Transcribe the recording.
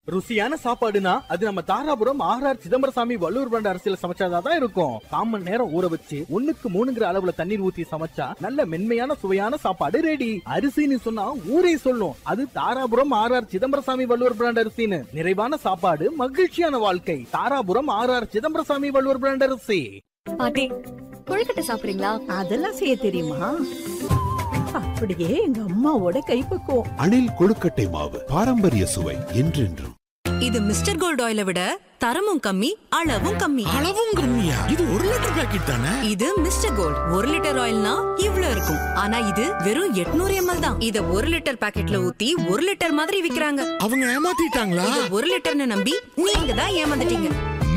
ருசியான சாப்பாடுனா அது நம்ம தாராபுரம் ஆர்ஆர் சிதம்பரசாமி வள்ளுவர் பிராண்ட் அரிசியில சமைச்சாதான் இருக்கும் காமன் நேரம் ஊற வச்சு ஒண்ணுக்கு மூணுங்கிற அளவுல தண்ணீர் ஊத்தி சமைச்சா நல்ல மென்மையான சுவையான சாப்பாடு ரெடி அரிசின்னு சொன்னா ஊரே சொல்லும் அது தாராபுரம் ஆர்ஆர் சிதம்பரசாமி வள்ளுவர் பிராண்ட் அரிசின்னு நிறைவான சாப்பாடு மகிழ்ச்சியான வாழ்க்கை தாராபுரம் ஆர்ஆர் சிதம்பரசாமி வள்ளுவர் பிராண்ட் அரிசி பாட்டி கொழுக்கட்டை சாப்பிடுறீங்களா அதெல்லாம் செய்ய தெரியுமா அப்படியே எங்க அம்மாவோட கைப்பக்குவம் அணில் கொழுக்கட்டை மாவு பாரம்பரிய சுவை என்றென்றும் இது மிஸ்டர் கோல்ட் ஆயிலை விட தரமும் கம்மி அளவும் கம்மி அளவும் கம்மியா இது ஒரு லிட்டர் பாக்கெட் தானே இது மிஸ்டர் கோல்ட் ஒரு லிட்டர் ஆயில்னா இவ்ளோ இருக்கும் ஆனா இது வெறும் 800 எம்எல் தான் இத ஒரு லிட்டர் பாக்கெட்ல ஊத்தி ஒரு லிட்டர் மாதிரி விக்கிறாங்க அவங்க ஏமாத்திட்டாங்களா இத ஒரு லிட்டர்னு நம்பி நீங்க தான் ஏமாந்துட்டீங்க